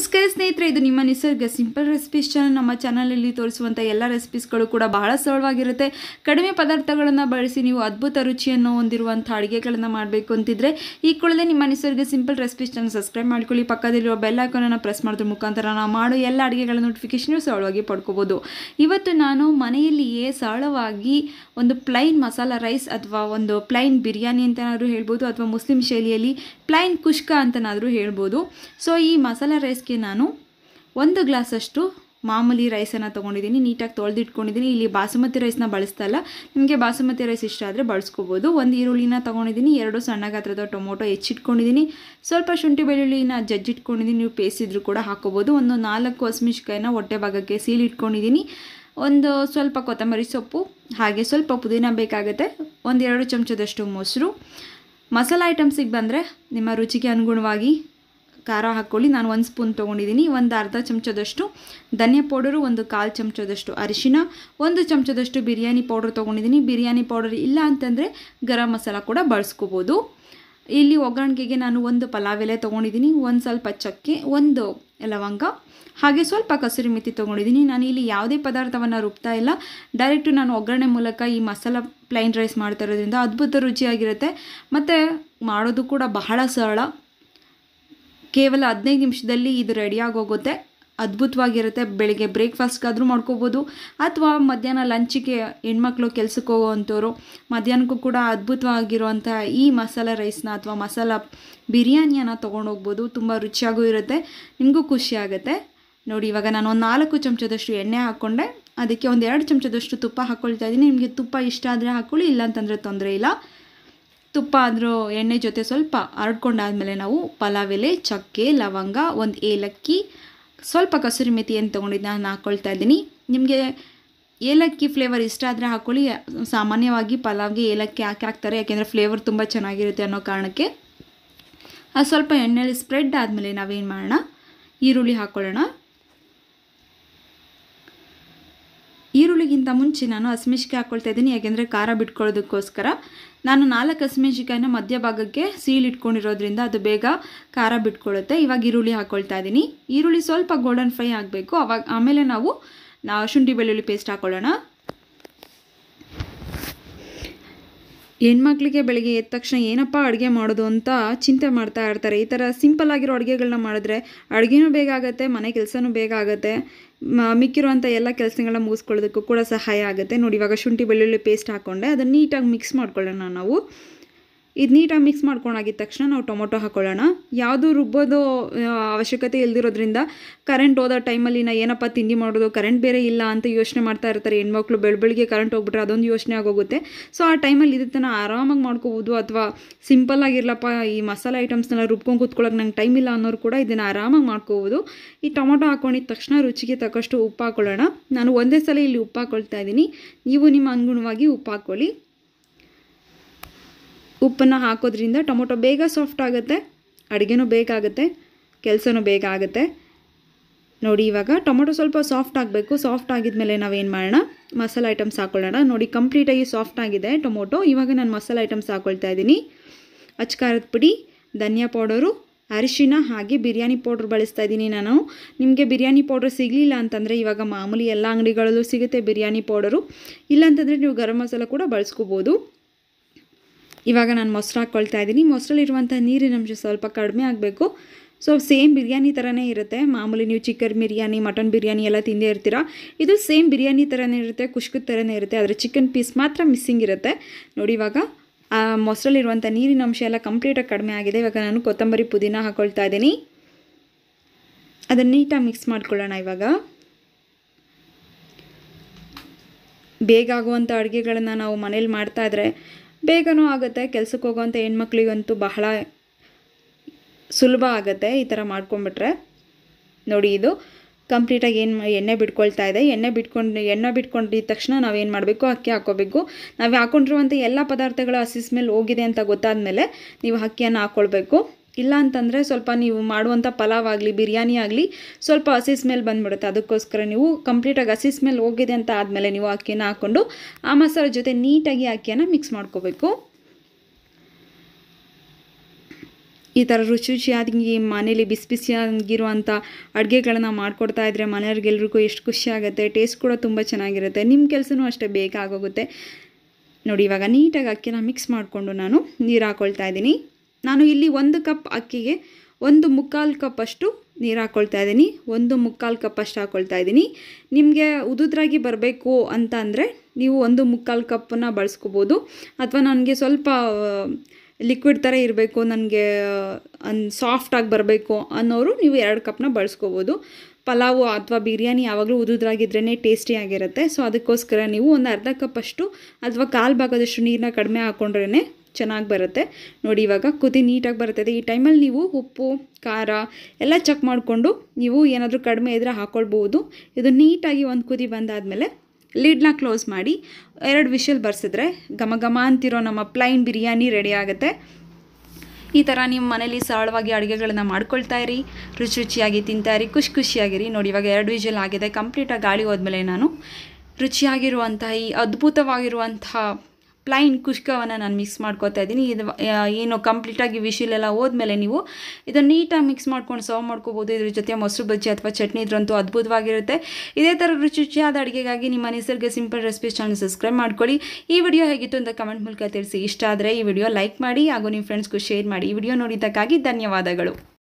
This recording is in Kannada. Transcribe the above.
ನಮಸ್ಕಾರ ಸ್ನೇಹಿತರೆ ಇದು ನಿಮ್ಮ ನಿಸರ್ಗ ಸಿಂಪಲ್ ರೆಸಿಪೀಸ್ ಚಾನಲ್ ನಮ್ಮ ಚಾನಲಲ್ಲಿ ತೋರಿಸುವಂಥ ಎಲ್ಲ ರೆಸಿಪೀಸ್ಗಳು ಕೂಡ ಬಹಳ ಸರಳವಾಗಿರುತ್ತೆ ಕಡಿಮೆ ಪದಾರ್ಥಗಳನ್ನು ಬಳಸಿ ನೀವು ಅದ್ಭುತ ರುಚಿಯನ್ನು ಹೊಂದಿರುವಂಥ ಅಡುಗೆಗಳನ್ನು ಮಾಡಬೇಕು ಅಂತಿದ್ರೆ ಈ ಕೂಡಲೇ ನಿಮ್ಮ ನಿಸರ್ಗ ಸಿಂಪಲ್ ರೆಸಿಪೀಸ್ ಚಾನಲ್ ಸಬ್ಸ್ಕ್ರೈಬ್ ಮಾಡ್ಕೊಳ್ಳಿ ಪಕ್ಕದಲ್ಲಿರುವ ಬೆಲ್ ಐಕಾನನ್ನು ಪ್ರೆಸ್ ಮಾಡೋದ್ರ ಮುಖಾಂತರ ನಾವು ಮಾಡೋ ಎಲ್ಲ ಅಡುಗೆಗಳ ನೋಟಿಫಿಕೇಶನ್ ಸರಳವಾಗಿ ಪಡ್ಕೋಬೋದು ಇವತ್ತು ನಾನು ಮನೆಯಲ್ಲಿಯೇ ಸರಳವಾಗಿ ಒಂದು ಪ್ಲೈನ್ ಮಸಾಲ ರೈಸ್ ಅಥವಾ ಒಂದು ಪ್ಲೈನ್ ಬಿರಿಯಾನಿ ಅಂತನಾದರೂ ಹೇಳ್ಬೋದು ಅಥವಾ ಮುಸ್ಲಿಂ ಶೈಲಿಯಲ್ಲಿ ಪ್ಲೈನ್ ಕುಷ್ಕ ಅಂತನಾದರೂ ಹೇಳ್ಬೋದು ಸೊ ಈ ಮಸಾಲ ರೈಸ್ಗೆ ನಾನು ಒಂದು ಗ್ಲಾಸಷ್ಟು ಮಾಮೂಲಿ ರೈಸನ್ನು ತೊಗೊಂಡಿದ್ದೀನಿ ನೀಟಾಗಿ ತೊಳೆದಿಟ್ಕೊಂಡಿದ್ದೀನಿ ಇಲ್ಲಿ ಬಾಸುಮತಿ ರೈಸ್ನ ಬಳಸ್ತಾ ಇಲ್ಲ ನಿಮಗೆ ಬಾಸುಮತಿ ರೈಸ್ ಇಷ್ಟ ಆದರೆ ಬಳಸ್ಕೋಬೋದು ಒಂದು ಈರುಳ್ಳಿನ ತೊಗೊಂಡಿದ್ದೀನಿ ಎರಡು ಸಣ್ಣ ಗಾತ್ರದ ಟೊಮೊಟೊ ಹೆಚ್ಚಿಟ್ಕೊಂಡಿದ್ದೀನಿ ಸ್ವಲ್ಪ ಶುಂಠಿ ಬೆಳ್ಳುಳ್ಳಿನ ಜಜ್ಜಿಟ್ಕೊಂಡಿದ್ದೀನಿ ನೀವು ಪೇಸ್ಟ್ ಇದ್ರೂ ಕೂಡ ಹಾಕೋಬೋದು ಒಂದು ನಾಲ್ಕು ಹಸಿಮೆಣ್ಸಿಕಾಯಿನ ಹೊಟ್ಟೆ ಭಾಗಕ್ಕೆ ಸೀಲಿಟ್ಕೊಂಡಿದ್ದೀನಿ ಒಂದು ಸ್ವಲ್ಪ ಕೊತ್ತಂಬರಿ ಸೊಪ್ಪು ಹಾಗೆ ಸ್ವಲ್ಪ ಪುದೀನ ಬೇಕಾಗುತ್ತೆ ಒಂದೆರಡು ಚಮಚದಷ್ಟು ಮೊಸರು ಮಸಾಲ ಐಟಮ್ಸಿಗೆ ಬಂದರೆ ನಿಮ್ಮ ರುಚಿಗೆ ಅನುಗುಣವಾಗಿ ಖಾರ ಹಾಕ್ಕೊಳ್ಳಿ ನಾನು ಒಂದು ಸ್ಪೂನ್ ತೊಗೊಂಡಿದ್ದೀನಿ ಒಂದು ಅರ್ಧ ಚಮಚದಷ್ಟು ಧನಿಯಾ ಪೌಡರು ಒಂದು ಕಾಲು ಚಮಚದಷ್ಟು ಅರಿಶಿನ ಒಂದು ಚಮಚದಷ್ಟು ಬಿರಿಯಾನಿ ಪೌಡರ್ ತೊಗೊಂಡಿದ್ದೀನಿ ಬಿರಿಯಾನಿ ಪೌಡರ್ ಇಲ್ಲ ಅಂತಂದರೆ ಗರಂ ಮಸಾಲ ಕೂಡ ಬಳಸ್ಕೋಬೋದು ಇಲ್ಲಿ ಒಗ್ಗರಣೆಗೆ ನಾನು ಒಂದು ಪಲಾವ್ ಎಲೆ ತೊಗೊಂಡಿದ್ದೀನಿ ಒಂದು ಸ್ವಲ್ಪ ಚಕ್ಕೆ ಒಂದು ಲವಂಗ ಹಾಗೆ ಸ್ವಲ್ಪ ಕಸೂರಿ ಮೆಥಿ ತೊಗೊಂಡಿದ್ದೀನಿ ನಾನು ಇಲ್ಲಿ ಯಾವುದೇ ಪದಾರ್ಥವನ್ನು ರುಬ್ತಾ ಇಲ್ಲ ಡೈರೆಕ್ಟು ನಾನು ಒಗ್ಗರಣೆ ಮೂಲಕ ಈ ಮಸಾಲ ಪ್ಲೈನ್ ರೈಸ್ ಮಾಡ್ತಾ ಇರೋದ್ರಿಂದ ಅದ್ಭುತ ರುಚಿಯಾಗಿರುತ್ತೆ ಮತ್ತು ಮಾಡೋದು ಕೂಡ ಬಹಳ ಸರಳ ಕೇವಲ ಹದಿನೈದು ನಿಮಿಷದಲ್ಲಿ ಇದು ರೆಡಿಯಾಗಿ ಹೋಗುತ್ತೆ ಅದ್ಭುತವಾಗಿರುತ್ತೆ ಬೆಳಿಗ್ಗೆ ಬ್ರೇಕ್ಫಾಸ್ಟ್ಗಾದರೂ ಮಾಡ್ಕೋಬೋದು ಅಥವಾ ಮಧ್ಯಾಹ್ನ ಲಂಚಿಗೆ ಹೆಣ್ಮಕ್ಳು ಕೆಲ್ಸಕ್ಕೆ ಹೋಗೋವಂಥವ್ರು ಮಧ್ಯಾಹ್ನಕ್ಕೂ ಕೂಡ ಅದ್ಭುತವಾಗಿರುವಂಥ ಈ ಮಸಾಲ ರೈಸ್ನ ಅಥವಾ ಮಸಾಲ ಬಿರಿಯಾನಿಯನ್ನು ತೊಗೊಂಡೋಗ್ಬೋದು ತುಂಬ ರುಚಿಯಾಗೂ ಇರುತ್ತೆ ನಿಮಗೂ ಖುಷಿ ಆಗುತ್ತೆ ನೋಡಿ ಇವಾಗ ನಾನು ಒಂದು ನಾಲ್ಕು ಚಮಚದಷ್ಟು ಎಣ್ಣೆ ಹಾಕ್ಕೊಂಡೆ ಅದಕ್ಕೆ ಒಂದು ಎರಡು ಚಮಚದಷ್ಟು ತುಪ್ಪ ಹಾಕ್ಕೊಳ್ತಾ ಇದ್ದೀನಿ ನಿಮಗೆ ತುಪ್ಪ ಇಷ್ಟ ಆದರೆ ಹಾಕ್ಕೊಳ್ಳಿ ಇಲ್ಲ ಅಂತಂದರೆ ತೊಂದರೆ ಇಲ್ಲ ತುಪ್ಪ ಆದರೂ ಎಣ್ಣೆ ಜೊತೆ ಸ್ವಲ್ಪ ಹರಡ್ಕೊಂಡಾದ್ಮೇಲೆ ನಾವು ಪಲಾವ್ ಎಲೆ ಚಕ್ಕೆ ಲವಂಗ ಒಂದು ಏಲಕ್ಕಿ ಸ್ವಲ್ಪ ಕಸೂರಿ ಮೆಥಿ ಏನು ತೊಗೊಂಡಿದ್ದು ನಾನು ಹಾಕ್ಕೊಳ್ತಾ ಇದ್ದೀನಿ ನಿಮಗೆ ಏಲಕ್ಕಿ ಫ್ಲೇವರ್ ಇಷ್ಟ ಆದರೆ ಹಾಕ್ಕೊಳ್ಳಿ ಸಾಮಾನ್ಯವಾಗಿ ಪಲಾವ್ಗೆ ಏಲಕ್ಕಿ ಹಾಕಿ ಹಾಕ್ತಾರೆ ಯಾಕೆಂದರೆ ಫ್ಲೇವರ್ ತುಂಬ ಚೆನ್ನಾಗಿರುತ್ತೆ ಅನ್ನೋ ಕಾರಣಕ್ಕೆ ಅದು ಸ್ವಲ್ಪ ಎಣ್ಣೆಲಿ ಸ್ಪ್ರೆಡ್ ಆದಮೇಲೆ ನಾವೇನು ಮಾಡೋಣ ಈರುಳ್ಳಿ ಹಾಕ್ಕೊಳ್ಳೋಣ ಈರುಳ್ಳಿಗಿಂತ ಮುಂಚೆ ನಾನು ಹಸಿಮೆಣ್ಸಿಕಾಯಿ ಹಾಕ್ಕೊಳ್ತಾ ಇದ್ದೀನಿ ಯಾಕೆಂದರೆ ಖಾರ ಬಿಟ್ಕೊಳ್ಳೋದಕ್ಕೋಸ್ಕರ ನಾನು ನಾಲ್ಕು ಹಸಿಮೆಣ್ಸಿಕಾಯಿನ ಮಧ್ಯಭಾಗಕ್ಕೆ ಸೀಲ್ ಇಟ್ಕೊಂಡಿರೋದ್ರಿಂದ ಅದು ಬೇಗ ಖಾರ ಬಿಟ್ಕೊಳ್ಳುತ್ತೆ ಇವಾಗ ಈರುಳ್ಳಿ ಹಾಕ್ಕೊಳ್ತಾ ಇದ್ದೀನಿ ಈರುಳ್ಳಿ ಸ್ವಲ್ಪ ಗೋಲ್ಡನ್ ಫ್ರೈ ಆಗಬೇಕು ಅವಾಗ ಆಮೇಲೆ ನಾವು ನಾವು ಶುಂಠಿ ಬೆಳ್ಳುಳ್ಳಿ ಪೇಸ್ಟ್ ಹಾಕ್ಕೊಳ್ಳೋಣ ಹೆಣ್ಮಕ್ಳಿಗೆ ಬೆಳಗ್ಗೆ ಎದ್ದ ತಕ್ಷಣ ಏನಪ್ಪ ಅಡುಗೆ ಮಾಡೋದು ಅಂತ ಚಿಂತೆ ಮಾಡ್ತಾ ಇರ್ತಾರೆ ಈ ಥರ ಸಿಂಪಲ್ ಆಗಿರೋ ಅಡುಗೆಗಳನ್ನ ಮಾಡಿದ್ರೆ ಅಡುಗೆನೂ ಬೇಗ ಆಗುತ್ತೆ ಮನೆ ಕೆಲಸನೂ ಬೇಗ ಆಗುತ್ತೆ ಮಿಕ್ಕಿರುವಂಥ ಎಲ್ಲ ಕೆಲಸಗಳನ್ನ ಮುಗಿಸ್ಕೊಳ್ಳೋದಕ್ಕೂ ಕೂಡ ಸಹಾಯ ಆಗುತ್ತೆ ನೋಡಿ ಇವಾಗ ಶುಂಠಿ ಬೆಳ್ಳುಳ್ಳಿ ಪೇಸ್ಟ್ ಹಾಕ್ಕೊಂಡೆ ಅದನ್ನು ನೀಟಾಗಿ ಮಿಕ್ಸ್ ಮಾಡ್ಕೊಳ್ಳೋಣ ನಾವು ಇದು ನೀಟಾಗಿ ಮಿಕ್ಸ್ ಮಾಡ್ಕೊಂಡಾಗಿದ ತಕ್ಷಣ ನಾವು ಟೊಮೊಟೊ ಹಾಕ್ಕೊಳ್ಳೋಣ ಯಾವುದು ರುಬ್ಬೋದು ಅವಶ್ಯಕತೆ ಇಲ್ದಿರೋದ್ರಿಂದ ಕರೆಂಟ್ ಹೋದ ಟೈಮಲ್ಲಿ ನಾ ಏನಪ್ಪ ತಿಂಡಿ ಮಾಡೋದು ಕರೆಂಟ್ ಬೇರೆ ಇಲ್ಲ ಅಂತ ಯೋಚನೆ ಮಾಡ್ತಾ ಇರ್ತಾರೆ ಹೆಣ್ಮಕ್ಳು ಬೆಳ ಬೆಳಿಗ್ಗೆ ಕರೆಂಟ್ ಹೋಗ್ಬಿಟ್ರೆ ಅದೊಂದು ಯೋಚನೆ ಆಗೋಗುತ್ತೆ ಸೊ ಆ ಟೈಮಲ್ಲಿ ಇದನ್ನು ಆರಾಮಾಗಿ ಮಾಡ್ಕೋಬೋದು ಅಥವಾ ಸಿಂಪಲ್ ಆಗಿರ್ಲಪ್ಪ ಈ ಮಸಾಲೆ ಐಟಮ್ಸ್ನೆಲ್ಲ ರುಬ್ಕೊಂಡು ಕೂತ್ಕೊಳ್ಳೋಕೆ ನಂಗೆ ಟೈಮ್ ಇಲ್ಲ ಅನ್ನೋರು ಕೂಡ ಇದನ್ನು ಆರಾಮಾಗಿ ಮಾಡ್ಕೋಬೋದು ಈ ಟೊಮೊಟೊ ಹಾಕೊಂಡಿದ ತಕ್ಷಣ ರುಚಿಗೆ ತಕ್ಕಷ್ಟು ಉಪ್ಪು ಹಾಕ್ಕೊಳ್ಳೋಣ ನಾನು ಒಂದೇ ಸಲ ಇಲ್ಲಿ ಉಪ್ಪು ಹಾಕ್ಕೊಳ್ತಾ ಇದ್ದೀನಿ ನೀವು ನಿಮ್ಮ ಅನುಗುಣವಾಗಿ ಉಪ್ಪು ಹಾಕ್ಕೊಳ್ಳಿ ಉಪ್ಪನ್ನು ಹಾಕೋದ್ರಿಂದ ಟೊಮೊಟೊ ಬೇಗ ಸಾಫ್ಟ್ ಆಗುತ್ತೆ ಅಡುಗೆನೂ ಬೇಗ ಆಗುತ್ತೆ ಕೆಲಸನೂ ಬೇಗ ಆಗುತ್ತೆ ನೋಡಿ ಇವಾಗ ಟೊಮೊಟೊ ಸ್ವಲ್ಪ ಸಾಫ್ಟ್ ಆಗಬೇಕು ಸಾಫ್ಟ್ ಆಗಿದ್ಮೇಲೆ ನಾವೇನು ಮಾಡೋಣ ಮಸಾಲೆ ಐಟಮ್ಸ್ ಹಾಕ್ಕೊಳ್ಳೋಣ ನೋಡಿ ಕಂಪ್ಲೀಟಾಗಿ ಸಾಫ್ಟ್ ಆಗಿದೆ ಟೊಮೊಟೊ ಇವಾಗ ನಾನು ಮಸಾಲೆ ಐಟಮ್ಸ್ ಹಾಕ್ಕೊಳ್ತಾ ಇದ್ದೀನಿ ಅಚ್ಕಾರದ ಪುಡಿ ಧನಿಯಾ ಪೌಡರು ಅರಿಶಿನ ಹಾಗೆ ಬಿರಿಯಾನಿ ಪೌಡ್ರ್ ಬಳಸ್ತಾ ಇದ್ದೀನಿ ನಾನು ನಿಮಗೆ ಬಿರಿಯಾನಿ ಪೌಡ್ರ್ ಸಿಗಲಿಲ್ಲ ಅಂತಂದರೆ ಇವಾಗ ಮಾಮೂಲಿ ಎಲ್ಲ ಅಂಗಡಿಗಳಲ್ಲೂ ಸಿಗುತ್ತೆ ಬಿರಿಯಾನಿ ಪೌಡರು ಇಲ್ಲಾಂತಂದರೆ ನೀವು ಗರಂ ಮಸಾಲ ಕೂಡ ಬಳಸ್ಕೋಬೋದು ಇವಾಗ ನಾನು ಮೊಸರು ಹಾಕ್ಕೊಳ್ತಾ ಇದ್ದೀನಿ ಮೊಸರಲ್ಲಿರುವಂಥ ನೀರಿನ ಅಂಶ ಸ್ವಲ್ಪ ಕಡಿಮೆ ಆಗಬೇಕು ಸೊ ಸೇಮ್ ಬಿರಿಯಾನಿ ಥರನೇ ಇರುತ್ತೆ ಮಾಮೂಲಿ ನೀವು ಚಿಕನ್ ಬಿರಿಯಾನಿ ಮಟನ್ ಬಿರಿಯಾನಿ ಎಲ್ಲ ತಿಂದೇ ಇರ್ತೀರ ಇದು ಸೇಮ್ ಬಿರಿಯಾನಿ ಥರನೇ ಇರುತ್ತೆ ಕುಷ್ಕದ ಥರನೇ ಇರುತ್ತೆ ಆದರೆ ಚಿಕನ್ ಪೀಸ್ ಮಾತ್ರ ಮಿಸ್ಸಿಂಗ್ ಇರುತ್ತೆ ನೋಡಿ ಇವಾಗ ಆ ಮೊಸರಲ್ಲಿರುವಂಥ ನೀರಿನ ಅಂಶ ಎಲ್ಲ ಕಂಪ್ಲೀಟಾಗಿ ಕಡಿಮೆ ಆಗಿದೆ ಇವಾಗ ನಾನು ಕೊತ್ತಂಬರಿ ಪುದೀನ ಹಾಕ್ಕೊಳ್ತಾ ಇದ್ದೀನಿ ಅದನ್ನು ನೀಟಾಗಿ ಮಿಕ್ಸ್ ಮಾಡ್ಕೊಳ್ಳೋಣ ಇವಾಗ ಬೇಗ ಆಗುವಂಥ ಅಡುಗೆಗಳನ್ನು ನಾವು ಮನೇಲಿ ಮಾಡ್ತಾ ಇದ್ರೆ ಬೇಗನೂ ಆಗುತ್ತೆ ಕೆಲ್ಸಕ್ಕೆ ಹೋಗೋವಂಥ ಹೆಣ್ಮಕ್ಳಿಗಂತೂ ಬಹಳ ಸುಲಭ ಆಗುತ್ತೆ ಈ ಥರ ಮಾಡ್ಕೊಂಬಿಟ್ರೆ ನೋಡಿ ಇದು ಕಂಪ್ಲೀಟಾಗಿ ಏನು ಎಣ್ಣೆ ಬಿಟ್ಕೊಳ್ತಾ ಇದೆ ಎಣ್ಣೆ ಬಿಟ್ಕೊಂಡು ಎಣ್ಣೆ ಬಿಟ್ಕೊಂಡಿದ್ದ ತಕ್ಷಣ ನಾವೇನು ಮಾಡಬೇಕು ಅಕ್ಕಿ ಹಾಕ್ಕೋಬೇಕು ನಾವು ಹಾಕ್ಕೊಂಡಿರುವಂಥ ಎಲ್ಲ ಪದಾರ್ಥಗಳು ಹಸಿ ಸ್ಮೆಲ್ ಹೋಗಿದೆ ಅಂತ ಗೊತ್ತಾದಮೇಲೆ ನೀವು ಅಕ್ಕಿಯನ್ನು ಹಾಕ್ಕೊಳ್ಬೇಕು ಇಲ್ಲ ಅಂತಂದರೆ ಸ್ವಲ್ಪ ನೀವು ಮಾಡುವಂಥ ಪಲಾವ್ ಆಗಲಿ ಬಿರಿಯಾನಿ ಆಗಲಿ ಸ್ವಲ್ಪ ಹಸಿ ಸ್ಮೆಲ್ ಬಂದುಬಿಡುತ್ತೆ ಅದಕ್ಕೋಸ್ಕರ ನೀವು ಕಂಪ್ಲೀಟಾಗಿ ಹಸಿ ಸ್ಮೆಲ್ ಹೋಗಿದೆ ಅಂತ ಆದಮೇಲೆ ನೀವು ಅಕ್ಕಿನ ಹಾಕ್ಕೊಂಡು ಆ ಮಸಾಲೆ ಜೊತೆ ನೀಟಾಗಿ ಅಕ್ಕಿಯನ್ನು ಮಿಕ್ಸ್ ಮಾಡ್ಕೋಬೇಕು ಈ ಥರ ರುಚಿ ರುಚಿಯಾಗಿ ಮನೇಲಿ ಬಿಸಿ ಬಿಸಿಯಾಗಿರುವಂಥ ಅಡುಗೆಗಳನ್ನ ಮಾಡಿಕೊಡ್ತಾ ಇದ್ದರೆ ಮನೆಯವ್ರಿಗೆಲ್ರಿಗೂ ಎಷ್ಟು ಖುಷಿ ಆಗುತ್ತೆ ಟೇಸ್ಟ್ ಕೂಡ ತುಂಬ ಚೆನ್ನಾಗಿರುತ್ತೆ ನಿಮ್ಮ ಕೆಲಸನೂ ಅಷ್ಟೇ ಬೇಗ ಆಗೋಗುತ್ತೆ ನೋಡಿ ಇವಾಗ ನೀಟಾಗಿ ಅಕ್ಕಿನ ಮಿಕ್ಸ್ ಮಾಡಿಕೊಂಡು ನಾನು ನೀರು ಹಾಕ್ಕೊಳ್ತಾ ಇದ್ದೀನಿ ನಾನು ಇಲ್ಲಿ ಒಂದು ಕಪ್ ಅಕ್ಕಿಗೆ ಒಂದು ಮುಕ್ಕಾಲು ಕಪ್ ಅಷ್ಟು ನೀರು ಹಾಕ್ಕೊಳ್ತಾ ಇದ್ದೀನಿ ಒಂದು ಮುಕ್ಕಾಲು ಕಪ್ ಅಷ್ಟು ಹಾಕ್ಕೊಳ್ತಾ ಇದ್ದೀನಿ ನಿಮಗೆ ಉದುದ್ರಾಗಿ ಬರಬೇಕು ಅಂತ ಅಂದರೆ ನೀವು ಒಂದು ಮುಕ್ಕಾಲು ಕಪ್ಪನ್ನು ಬಳಸ್ಕೋಬೋದು ಅಥವಾ ನನಗೆ ಸ್ವಲ್ಪ ಲಿಕ್ವಿಡ್ ಥರ ಇರಬೇಕು ನನಗೆ ಅನ್ ಸಾಫ್ಟಾಗಿ ಬರಬೇಕು ಅನ್ನೋರು ನೀವು ಎರಡು ಕಪ್ನ ಬಳಸ್ಕೋಬೋದು ಪಲಾವು ಅಥವಾ ಬಿರಿಯಾನಿ ಯಾವಾಗಲೂ ಉದುದ್ರಾಗಿದ್ರೇ ಟೇಸ್ಟಿಯಾಗಿರುತ್ತೆ ಸೊ ಅದಕ್ಕೋಸ್ಕರ ನೀವು ಒಂದು ಅರ್ಧ ಕಪ್ ಅಷ್ಟು ಅಥವಾ ಕಾಲು ಭಾಗದಷ್ಟು ನೀರನ್ನ ಕಡಿಮೆ ಹಾಕ್ಕೊಂಡ್ರೇ ಚೆನ್ನಾಗಿ ಬರುತ್ತೆ ನೋಡಿ ಇವಾಗ ಕುದಿ ನೀಟಾಗಿ ಬರ್ತದೆ ಈ ಟೈಮಲ್ಲಿ ನೀವು ಉಪ್ಪು ಖಾರ ಎಲ್ಲ ಚೆಕ್ ಮಾಡಿಕೊಂಡು ನೀವು ಏನಾದರೂ ಕಡಿಮೆ ಇದ್ದರೆ ಹಾಕ್ಕೊಳ್ಬೋದು ಇದು ನೀಟಾಗಿ ಒಂದು ಕುದಿ ಬಂದಾದಮೇಲೆ ಲಿಡ್ನ ಕ್ಲೋಸ್ ಮಾಡಿ ಎರಡು ವಿಷಲ್ ಬರ್ಸಿದ್ರೆ ಘಮ ಘಮ ಅಂತಿರೋ ನಮ್ಮ ಪ್ಲೈನ್ ಬಿರಿಯಾನಿ ರೆಡಿ ಆಗುತ್ತೆ ಈ ಥರ ನಿಮ್ಮ ಮನೇಲಿ ಸರಳವಾಗಿ ಅಡುಗೆಗಳನ್ನ ಮಾಡ್ಕೊಳ್ತಾ ಇರಿ ರುಚಿ ರುಚಿಯಾಗಿ ತಿಂತಾ ಇರಿ ಖುಷಿ ಖುಷಿಯಾಗಿರಿ ನೋಡಿ ಇವಾಗ ಎರಡು ವಿಷಲ್ ಆಗಿದೆ ಕಂಪ್ಲೀಟಾಗಿ ಗಾಳಿ ಹೋದ್ಮೇಲೆ ನಾನು ರುಚಿಯಾಗಿರುವಂತಹ ಈ ಅದ್ಭುತವಾಗಿರುವಂತಹ ಪ್ಲೈನ್ ಕುಷ್ಕವನ್ನು ನಾನು ಮಿಕ್ಸ್ ಮಾಡ್ಕೊತಾ ಇದ್ದೀನಿ ಇದು ಆ, ಏನು ಕಂಪ್ಲೀಟಾಗಿ ವಿಶಿಲೆಲ್ಲ ಹೋದ್ಮೇಲೆ ನೀವು ಇದನ್ನು ನೀಟಾಗಿ ಮಿಕ್ಸ್ ಮಾಡ್ಕೊಂಡು ಸರ್ವ್ ಮಾಡ್ಕೋಬೋದು ಇದ್ರ ಜೊತೆ ಮೊಸರು ಬಜ್ಜಿ ಅಥವಾ ಚಟ್ನಿ ಇದ್ರಂತೂ ಅದ್ಭುತವಾಗಿರುತ್ತೆ ಇದೇ ಥರ ರುಚಿ ರುಚಿಯಾದ ಅಡುಗೆಗಾಗಿ ನಿಮ್ಮ ನಿಸರ್ಗ ಸಿಂಪಲ್ ರೆಸಿಪೀಸ್ ಚಾನಲ್ ಸಬ್ಸ್ಕ್ರೈಬ್ ಮಾಡ್ಕೊಳ್ಳಿ ಈ ವಿಡಿಯೋ ಹೇಗಿತ್ತು ಅಂತ ಕಮೆಂಟ್ ಮೂಲಕ ತಿಳಿಸಿ ಇಷ್ಟ ಆದರೆ ಈ ವಿಡಿಯೋ ಲೈಕ್ ಮಾಡಿ ಹಾಗೂ ನಿಮ್ಮ ಫ್ರೆಂಡ್ಸ್ಗೂ ಶೇರ್ ಮಾಡಿ ಈ ವಿಡಿಯೋ ನೋಡಿದ್ದಕ್ಕಾಗಿ ಧನ್ಯವಾದಗಳು